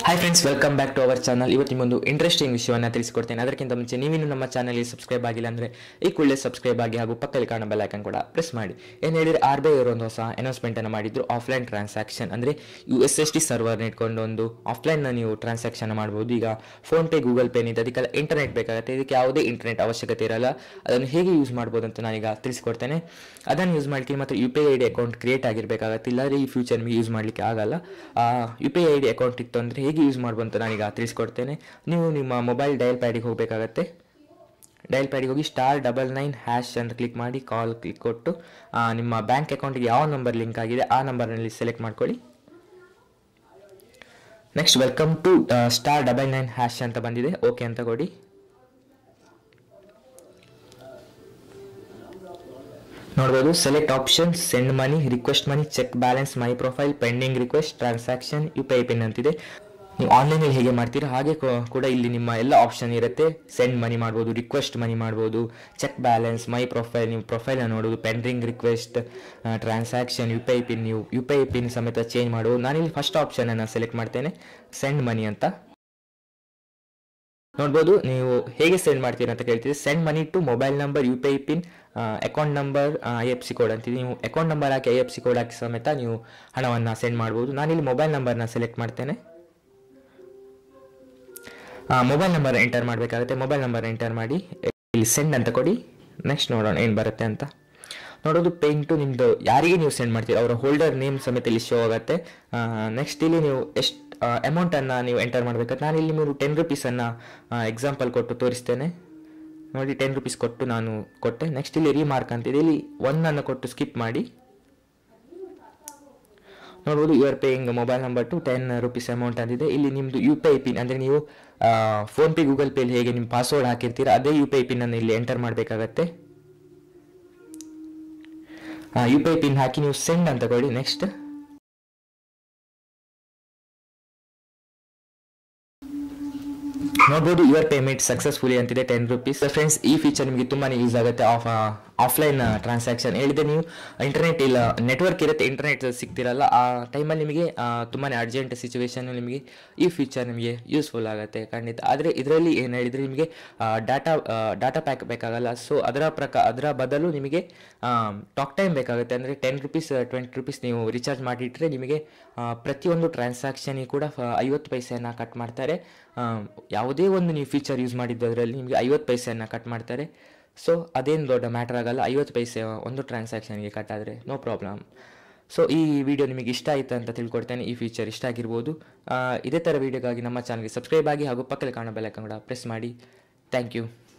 hi friends welcome back to our channel ಇವತ್ತು ನಿಮ್ಮೊಂದು interesting ವಿಷಯವನ್ನು ತಿಳಿಸಿಕೊಡ್ತೇನೆ ಅದಕ್ಕಿಂತ ಮುಂಚೆ ನೀವಿನ್ನು ನಮ್ಮ ಚಾನಲ್ಗೆ ಸಬ್ಸ್ಕ್ರೈಬ್ ಆಗಿಲ್ಲ ಅಂದರೆ ಈ ಕೂಡಲೇ ಸಬ್ಸ್ಕ್ರೈಬ್ ಆಗಿ ಹಾಗೂ ಪಕ್ಕದಲ್ಲಿ ಕಾಣೋ ಬೆಲ್ ಐಕನ್ ಕೂಡ ಪ್ರೆಸ್ ಮಾಡಿ ಏನು ಹೇಳಿದ್ರೆ ಆರ್ ಬಿ ಐ ಅವರು ಒಂದು ಹೊಸ ಅನೌನ್ಸ್ಮೆಂಟನ್ನು ಮಾಡಿದ್ರು ಆಫ್ಲೈನ್ ಟ್ರಾನ್ಸಾಕ್ಷನ್ ಅಂದರೆ ಯು ಎಸ್ ಎಸ್ ಟಿ ಸರ್ವರ್ನ ಇಟ್ಕೊಂಡು ಒಂದು ಆಫ್ಲೈನ್ನ ನೀವು ಟ್ರಾನ್ಸಾಕ್ಷನ್ ಮಾಡ್ಬೋದು ಈಗ ಫೋನ್ಪೇ ಗೂಗಲ್ ಪೇ ನಿಂದ ಅದಕ್ಕೆಲ್ಲ ಇಂಟರ್ನೆಟ್ ಬೇಕಾಗುತ್ತೆ ಇದಕ್ಕೆ ಯಾವುದೇ ಇಂಟರ್ನೆಟ್ ಅವಶ್ಯಕತೆ ಇರಲ್ಲ ಅದನ್ನು ಹೇಗೆ ಯೂಸ್ ಮಾಡ್ಬೋದು ಅಂತ ನಾನೀಗ ತಿಳಿಸ್ಕೊಡ್ತೇನೆ ಅದನ್ನು ಯೂಸ್ ಮಾಡ್ಲಿಕ್ಕೆ ಮಾತ್ರ U P I D account create ಆಗಿರಬೇಕಾಗತ್ತೆ ಇಲ್ಲಾಂದರೆ ಈ ಫ್ಯೂಚರ್ ನಿಮಗೆ ಯೂಸ್ ಮಾಡಲಿಕ್ಕೆ ಆಗಲ್ಲ U P I D account ಇತ್ತು ಅಂದರೆ ಹೇಗೆ ಯೂಸ್ ಮಾಡ್ಬೋದು ಅಂತ ನಾನೀಗ ತಿಳಿಸ್ಕೊಡ್ತೇನೆ ನೀವು ನಿಮ್ಮ ಮೊಬೈಲ್ ಡಯಲ್ ಪ್ಯಾಡಿಗೆ ಹೋಗಬೇಕಾಗತ್ತೆ ಡಯಲ್ ಪ್ಯಾಡಿಗೆ ಹೋಗಿ ಸ್ಟಾರ್ ಡಬಲ್ ನೈನ್ ಹ್ಯಾಶ್ ಅಂತ ಕ್ಲಿಕ್ ಮಾಡಿ ಕಾಲ್ ಕ್ಲಿಕ್ ಕೊಟ್ಟು ಆ, ನಿಮ್ಮ ಬ್ಯಾಂಕ್ ಅಕೌಂಟಿಗೆ ಯಾವ ನಂಬರ್ ಲಿಂಕ್ ಆಗಿದೆ ಆ ನಂಬರ್ನಲ್ಲಿ ಸೆಲೆಕ್ಟ್ ಮಾಡ್ಕೊಳ್ಳಿ next welcome to star double nine hash ಅಂತ ಬಂದಿದೆ ಓಕೆ ಅಂತ ಕೊಡಿ ನೋಡ್ಬೋದು select option send money request money check balance my profile pending request transaction U P I pin ಅಂತಿದೆ ನೀವು ಆನ್ಲೈನಲ್ಲಿ ಹೇಗೆ ಮಾಡ್ತೀರಾ ಹಾಗೆ ಕೂ- ಕೂಡ ಇಲ್ಲಿ ನಿಮ್ಮ ಎಲ್ಲ ಆಪ್ಷನ್ ಇರುತ್ತೆ ಸೆಂಡ್ ಮನಿ ಮಾಡ್ಬೋದು ರಿಕ್ವೆಸ್ಟ್ ಮನಿ ಮಾಡ್ಬೋದು ಚೆಕ್ ಬ್ಯಾಲೆನ್ಸ್ ಮೈ ಪ್ರೊಫೈಲ್ ನೀವು ಪ್ರೊಫೈಲ್ನ ನೋಡೋದು pending request transaction U P I pin ನೀವು ಯು ಪಿ ಐ ಪಿನ್ ಸಮೇತ ಚೇಂಜ್ ಮಾಡ್ಬೋದು ನಾನಿಲ್ಲಿ ಫಸ್ಟ್ ಆಪ್ಷನನ್ನು ಸೆಲೆಕ್ಟ್ ಮಾಡ್ತೇನೆ ಸೆಂಡ್ ಮನಿ ಅಂತ ನೋಡ್ಬೋದು ನೀವು ಹೇಗೆ ಸೆಂಡ್ ಮಾಡ್ತೀರಾ ಅಂತ ಕೇಳ್ತೀರಿ send money to mobile number U P I pin account number I F C code ಅಂತಿದೆ ನೀವು ಅಕೌಂಟ್ ನಂಬರ್ ಹಾಕಿ ಐ ಎಫ್ ಸಿ ಕೋಡ್ ಹಾಕಿ ಸಮೇತ ನೀವು ಹಣವನ್ನು ಸೆಂಡ್ ಮಾಡ್ಬೋದು ನಾನಿಲ್ಲಿ ಮೊಬೈಲ್ ನಂಬರ್ನ ಸೆಲೆಕ್ಟ್ ಮಾಡ್ತೇನೆ ಮೊಬೈಲ್ ನಂಬರ್ ಎಂಟರ್ ಮಾಡಬೇಕಾಗುತ್ತೆ ಮೊಬೈಲ್ ನಂಬರ್ ಎಂಟರ್ ಮಾಡಿ ಇಲ್ಲಿ ಸೆಂಡ್ ಅಂತ ಕೊಡಿ ನೆಕ್ಸ್ಟ್ ನೋಡೋಣ ಏನು ಬರುತ್ತೆ ಅಂತ ನೋಡೋದು ಪೇಯಿಂಗ್ ಟು ನಿಮ್ಮದು ಯಾರಿಗೆ ನೀವು ಸೆಂಡ್ ಮಾಡ್ತೀರಿ ಅವರ ಹೋಲ್ಡರ್ ನೇಮ್ ಸಮೇತ ಇಲ್ಲಿ ಶೋ ಆಗುತ್ತೆ ನೆಕ್ಸ್ಟ್ ಇಲ್ಲಿ ನೀವು ಎಷ್ಟು ಅಮೌಂಟನ್ನು ನೀವು ಎಂಟರ್ ಮಾಡಬೇಕಾದ್ರೆ ನಾನು ಇಲ್ಲಿ ನೀವು ಟೆನ್ ರುಪೀಸನ್ನು ಎಕ್ಸಾಂಪಲ್ ಕೊಟ್ಟು ತೋರಿಸ್ತೇನೆ ನೋಡಿ ಟೆನ್ ರುಪೀಸ್ ಕೊಟ್ಟು ನಾನು ಕೊಟ್ಟೆ ನೆಕ್ಸ್ಟ್ ಇಲ್ಲಿ ರೀಮಾರ್ಕ್ ಅಂತಿದೆ ಇಲ್ಲಿ ಒನ್ನನ್ನು ಕೊಟ್ಟು ಸ್ಕಿಪ್ ಮಾಡಿ ನೋಡ್ಬೋದು you are paying mobile number to ten rupees amount ಅಂತಿದೆ ಇಲ್ಲಿ ನಿಮ್ಮದು ಯು ಪಿ ಐ ಪಿನ್ ಅಂದರೆ ನೀವು ಫೋನ್ಪೇ ಗೂಗಲ್ ಪೇಲಿ ಹೇಗೆ ನಿಮ್ಮ ಪಾಸ್ವರ್ಡ್ ಹಾಕಿರ್ತೀರ ಅದೇ ಯು ಪಿ ಐ ಪಿನ್ ಅನ್ನು ಇಲ್ಲಿ ಎಂಟರ್ ಮಾಡಬೇಕಾಗತ್ತೆ ಯು ಪಿ ಐ ಪಿನ್ ಹಾಕಿ ನೀವು ಸೆಂಡ್ ಅಂತ ಕೊಡಿ ನೆಕ್ಸ್ಟ್ ನೋಡ್ಬೋದು ಯುವರ್ ಪೇಮೆಂಟ್ ಸಕ್ಸಸ್ಫುಲಿ ಅಂತಿದೆ ಟೆನ್ ರುಪೀಸ್ ಫ್ರೆಂಡ್ಸ್ ಈ ಫೀಚರ್ ನಿಮಗೆ ತುಂಬಾ ಯೂಸ್ ಆಗುತ್ತೆ ಆಫ್ ಆಫ್ಲೈನ್ ಟ್ರಾನ್ಸಾಕ್ಷನ್ ಹೇಳಿದೆ ನೀವು ಇಂಟರ್ನೆಟ್ ಇಲ್ಲ ನೆಟ್ವರ್ಕ್ ಇರುತ್ತೆ ಇಂಟರ್ನೆಟ್ ಸಿಗ್ತಿರಲ್ಲ ಆ ಟೈಮಲ್ಲಿ ನಿಮಗೆ ತುಂಬಾ ಅರ್ಜೆಂಟ್ ಸಿಚುವೇಶನ್ ನಿಮಗೆ ಈ ಫೀಚರ್ ನಿಮಗೆ ಯೂಸ್ಫುಲ್ ಆಗುತ್ತೆ ಖಂಡಿತ ಆದರೆ ಇದರಲ್ಲಿ ಏನು ಹೇಳಿದರೆ ನಿಮಗೆ ಡಾಟಾ ಡಾಟಾ ಪ್ಯಾಕ್ ಬೇಕಾಗಲ್ಲ ಸೊ ಅದರ ಪ್ರಕಾರ ಅದರ ಬದಲು ನಿಮಗೆ ಟಾಕ್ ಟೈಮ್ ಬೇಕಾಗುತ್ತೆ ಅಂದರೆ ಟೆನ್ ರುಪೀಸ್ ಟ್ವೆಂಟಿ ರುಪೀಸ್ ನೀವು ರಿಚಾರ್ಜ್ ಮಾಡಿಟ್ರೆ ನಿಮಗೆ ಆ, ಪ್ರತಿಯೊಂದು ಟ್ರಾನ್ಸಾಕ್ಷನಿಗೆ ಕೂಡ ಫ- ಐವತ್ತು ಪೈಸೆಯನ್ನು ಕಟ್ ಮಾಡ್ತಾರೆ ಆ, ಯಾವುದೇ ಒಂದು ನೀವು ಫೀಚರ್ ಯೂಸ್ ಮಾಡಿದ್ದು ಅದರಲ್ಲಿ ನಿಮಗೆ ಐವತ್ತು ಪೈಸೆಯನ್ನು ಕಟ್ ಮಾಡ್ತಾರೆ ಸೊ ಅದೇನು ದೊಡ್ಡ ಮ್ಯಾಟ್ರ್ ಆಗಲ್ಲ ಐವತ್ತು ಪೈಸೆ ಒಂದು ಟ್ರಾನ್ಸಾಕ್ಷನ್ಗೆ ಕಟ್ ಆದರೆ ನೋ ಪ್ರಾಬ್ಲಮ್ ಸೊ ಈ ವಿಡಿಯೋ ನಿಮಗೆ ಇಷ್ಟ ಆಯಿತು ಅಂತ ತಿಳ್ಕೊಡ್ತೇನೆ ಈ ಫೀಚರ್ ಇಷ್ಟ ಆಗಿರ್ಬೋದು ಆ, ಇದೇ ಥರ ವಿಡಿಯೋಗಾಗಿ ನಮ್ಮ ಚಾನಲ್ಗೆ ಸಬ್ಸ್ಕ್ರೈಬ್ ಆಗಿ ಹಾಗೂ ಪಕ್ಕದಲ್ಲಿ ಕಾಣೋ ಬೆಲ್ ಐಕಾನ್ ಕೂಡ ಪ್ರೆಸ್ ಮಾಡಿ ಥ್ಯಾಂಕ್ ಯು